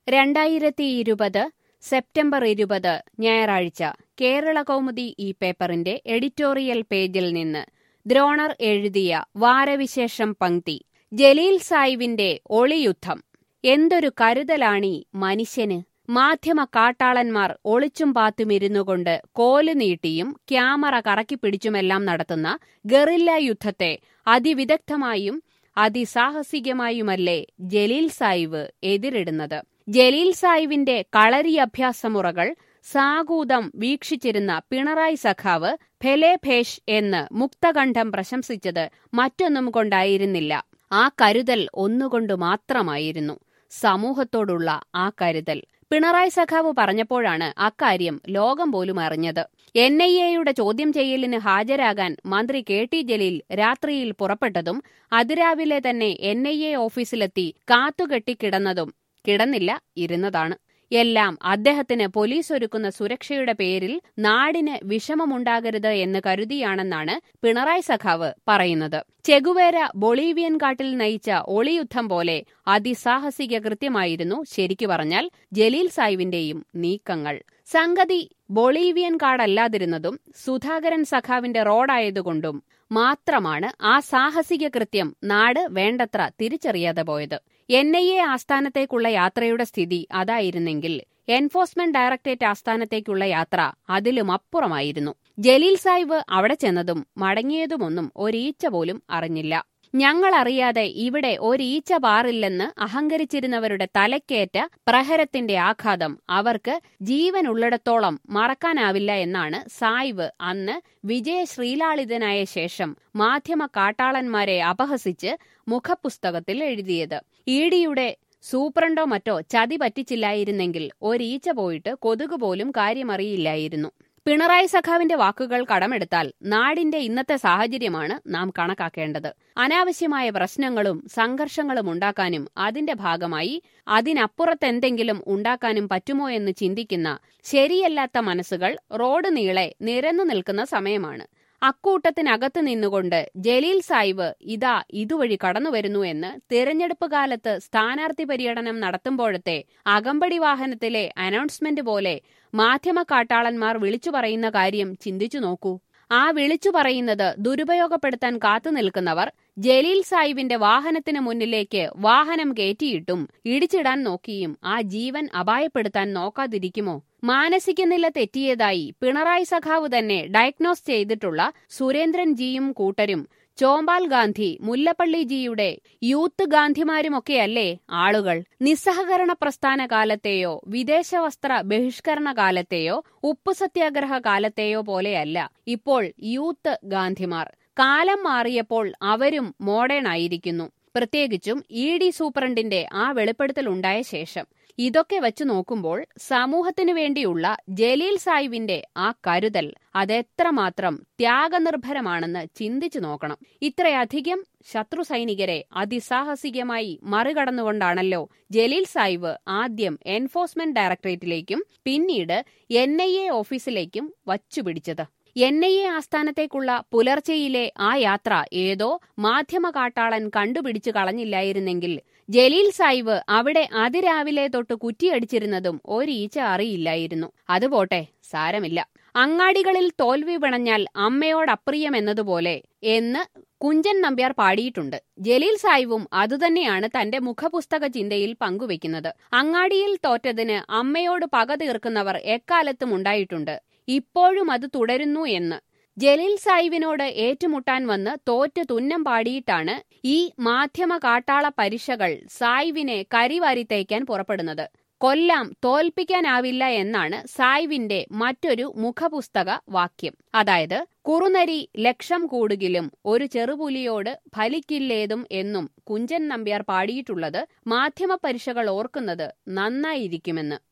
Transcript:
രണ്ടായിരത്തി ഇരുപത് സെപ്റ്റംബർ ഇരുപത് ഞായറാഴ്ച കേരള കൗമുദി ഈ പേപ്പറിന്റെ എഡിറ്റോറിയൽ പേജിൽ നിന്ന് ദ്രോണർ എഴുതിയ വാരവിശേഷം പങ്ക്തി ജലീൽ സായിവിന്റെ ഒളിയുദ്ധം എന്തൊരു കരുതലാണീ മനുഷ്യന് മാധ്യമ കാട്ടാളന്മാർ ഒളിച്ചും പാത്തുമിരുന്നുകൊണ്ട് കോല് നീട്ടിയും ക്യാമറ കറക്കിപ്പിടിച്ചുമെല്ലാം നടത്തുന്ന ഗറില്ല യുദ്ധത്തെ അതിവിദഗ്ധമായും അതിസാഹസികമായുമല്ലേ ജലീൽ സായിവ് എതിരിടുന്നത് ജലീൽ സായിവിന്റെ കളരി അഭ്യാസമുറകൾ സാഗൂതം വീക്ഷിച്ചിരുന്ന പിണറായി സഖാവ് ഫെലേഭേഷ് എന്ന് മുക്തകണ്ഠം പ്രശംസിച്ചത് മറ്റൊന്നും കൊണ്ടായിരുന്നില്ല ആ കരുതൽ ഒന്നുകൊണ്ട് മാത്രമായിരുന്നു സമൂഹത്തോടുള്ള ആ കരുതൽ പിണറായി സഖാവ് പറഞ്ഞപ്പോഴാണ് അക്കാര്യം ലോകം പോലും അറിഞ്ഞത് എൻ ഐ എയുടെ ചോദ്യം ചെയ്യലിന് ഹാജരാകാൻ മന്ത്രി കെ ടി ജലീൽ രാത്രിയിൽ പുറപ്പെട്ടതും അതിരാവിലെ തന്നെ എൻ ഐ എ ഓഫീസിലെത്തി കാത്തുകെട്ടിക്കിടന്നതും കിടന്നില്ല ഇരുന്നതാണ് എല്ലാം അദ്ദേഹത്തിന് പോലീസ് ഒരുക്കുന്ന സുരക്ഷയുടെ പേരിൽ നാടിന് വിഷമമുണ്ടാകരുത് എന്ന് കരുതിയാണെന്നാണ് പിണറായി സഖാവ് പറയുന്നത് ചെഗുവേര ബൊളീവിയൻ കാട്ടിൽ നയിച്ച ഒളിയുദ്ധം പോലെ അതിസാഹസിക കൃത്യമായിരുന്നു ശരിക്കു പറഞ്ഞാൽ ജലീൽ സായിവിന്റെയും നീക്കങ്ങൾ സംഗതി ബൊളീവിയൻ കാടല്ലാതിരുന്നതും സുധാകരൻ സഖാവിന്റെ റോഡായതുകൊണ്ടും മാത്രമാണ് ആ സാഹസിക കൃത്യം നാട് വേണ്ടത്ര തിരിച്ചറിയാതെ പോയത് എൻ ഐ എ ആസ്ഥാനത്തേക്കുള്ള യാത്രയുടെ സ്ഥിതി അതായിരുന്നെങ്കിൽ എൻഫോഴ്സ്മെന്റ് ഡയറക്ടറേറ്റ് ആസ്ഥാനത്തേക്കുള്ള യാത്ര അതിലും അപ്പുറമായിരുന്നു ജലീൽ സാഹിബ് അവിടെ ചെന്നതും മടങ്ങിയതുമൊന്നും ഒരീച്ച പോലും അറിഞ്ഞില്ല ഞങ്ങളറിയാതെ ഇവിടെ ഒരീച്ച പാറില്ലെന്ന് അഹങ്കരിച്ചിരുന്നവരുടെ തലക്കേറ്റ പ്രഹരത്തിന്റെ ആഘാതം അവർക്ക് ജീവനുള്ളിടത്തോളം മറക്കാനാവില്ല എന്നാണ് സായിവ് അന്ന് വിജയശ്രീലാളിതനായ ശേഷം മാധ്യമ കാട്ടാളന്മാരെ അപഹസിച്ച് മുഖപുസ്തകത്തിൽ എഴുതിയത് ഈഡിയുടെ സൂപ്രണ്ടോ മറ്റോ ചതി പറ്റിച്ചില്ലായിരുന്നെങ്കിൽ ഒരീച്ച പോയിട്ട് കൊതുക് പോലും കാര്യമറിയില്ലായിരുന്നു പിണറായി സഖാവിന്റെ വാക്കുകൾ കടമെടുത്താൽ നാടിന്റെ ഇന്നത്തെ സാഹചര്യമാണ് നാം കണക്കാക്കേണ്ടത് അനാവശ്യമായ പ്രശ്നങ്ങളും സംഘർഷങ്ങളും ഉണ്ടാക്കാനും അതിന്റെ ഭാഗമായി അതിനപ്പുറത്തെന്തെങ്കിലും ഉണ്ടാക്കാനും പറ്റുമോ എന്ന് ചിന്തിക്കുന്ന ശരിയല്ലാത്ത മനസ്സുകൾ റോഡ് നീളെ നിരന്നു നിൽക്കുന്ന സമയമാണ് അക്കൂട്ടത്തിനകത്ത് നിന്നുകൊണ്ട് ജലീൽ സായിബ് ഇതാ ഇതുവഴി കടന്നുവരുന്നു എന്ന് തിരഞ്ഞെടുപ്പ് കാലത്ത് സ്ഥാനാർത്ഥി പര്യടനം നടത്തുമ്പോഴത്തെ അകമ്പടി വാഹനത്തിലെ അനൗൺസ്മെന്റ് പോലെ മാധ്യമ കാട്ടാളന്മാർ വിളിച്ചു പറയുന്ന കാര്യം ചിന്തിച്ചു നോക്കൂ ആ വിളിച്ചു പറയുന്നത് ദുരുപയോഗപ്പെടുത്താൻ കാത്തുനിൽക്കുന്നവർ ജലീൽ സാഹിബിന്റെ വാഹനത്തിന് മുന്നിലേക്ക് വാഹനം കയറ്റിയിട്ടും ഇടിച്ചിടാൻ നോക്കിയും ആ ജീവൻ അപായപ്പെടുത്താൻ നോക്കാതിരിക്കുമോ മാനസിക നില തെറ്റിയതായി പിണറായി സഖാവ് തന്നെ ഡയഗ്നോസ് ചെയ്തിട്ടുള്ള സുരേന്ദ്രൻ ജിയും കൂട്ടരും ചോമ്പാൽ ഗാന്ധി മുല്ലപ്പള്ളി ജിയുടെ യൂത്ത് ഗാന്ധിമാരുമൊക്കെയല്ലേ ആളുകൾ നിസ്സഹകരണ പ്രസ്ഥാന കാലത്തെയോ വിദേശ വസ്ത്ര ബഹിഷ്കരണ കാലത്തെയോ ഉപ്പു സത്യാഗ്രഹ കാലത്തെയോ പോലെയല്ല ഇപ്പോൾ യൂത്ത് ഗാന്ധിമാർ കാലം മാറിയപ്പോൾ അവരും മോഡേൺ ആയിരിക്കുന്നു പ്രത്യേകിച്ചും ഇ ഡി സൂപ്രണ്ടിന്റെ ആ വെളിപ്പെടുത്തൽ ഉണ്ടായ ശേഷം ഇതൊക്കെ വെച്ച് നോക്കുമ്പോൾ സമൂഹത്തിനു വേണ്ടിയുള്ള ജലീൽ സാഹിബിന്റെ ആ കരുതൽ അതെത്രമാത്രം ത്യാഗനിർഭരമാണെന്ന് ചിന്തിച്ചു നോക്കണം ഇത്രയധികം ശത്രു സൈനികരെ അതിസാഹസികമായി മറികടന്നുകൊണ്ടാണല്ലോ ജലീൽ സാഹിബ് ആദ്യം എൻഫോഴ്സ്മെന്റ് ഡയറക്ടറേറ്റിലേക്കും പിന്നീട് എൻ ഐ എ ഓഫീസിലേക്കും വച്ചുപിടിച്ചത് എൻ ഐ എ ആസ്ഥാനത്തേക്കുള്ള പുലർച്ചെയിലെ ആ യാത്ര ഏതോ മാധ്യമ കാട്ടാളൻ കണ്ടുപിടിച്ചു കളഞ്ഞില്ലായിരുന്നെങ്കിൽ ജലീൽ സായിബ് അവിടെ അതിരാവിലെ തൊട്ട് കുറ്റിയടിച്ചിരുന്നതും ഒരീച്ച അറിയില്ലായിരുന്നു അതുപോട്ടെ സാരമില്ല അങ്ങാടികളിൽ തോൽവി പിണഞ്ഞാൽ അമ്മയോടപ്രിയം എന്നതുപോലെ എന്ന് കുഞ്ചൻ നമ്പ്യാർ പാടിയിട്ടുണ്ട് ജലീൽ സായിവും അതുതന്നെയാണ് തന്റെ മുഖപുസ്തക ചിന്തയിൽ പങ്കുവെക്കുന്നത് അങ്ങാടിയിൽ തോറ്റതിന് അമ്മയോട് പക തീർക്കുന്നവർ എക്കാലത്തും ഉണ്ടായിട്ടുണ്ട് ഇപ്പോഴും അത് തുടരുന്നു എന്ന് ജലീൽ സായിബിനോട് ഏറ്റുമുട്ടാൻ വന്ന് തോറ്റ് തുന്നം പാടിയിട്ടാണ് ഈ മാധ്യമ കാട്ടാള പരിഷകൾ സായിവിനെ കരിവാരി തേക്കാൻ പുറപ്പെടുന്നത് കൊല്ലാം തോൽപ്പിക്കാനാവില്ല എന്നാണ് സായിവിന്റെ മറ്റൊരു മുഖപുസ്തക വാക്യം അതായത് കുറുനരി ലക്ഷം കൂടുകിലും ഒരു ചെറുപുലിയോട് ഫലിക്കില്ലേതും എന്നും കുഞ്ചൻ നമ്പ്യാർ പാടിയിട്ടുള്ളത് മാധ്യമ പരിഷകൾ ഓർക്കുന്നത് നന്നായിരിക്കുമെന്ന്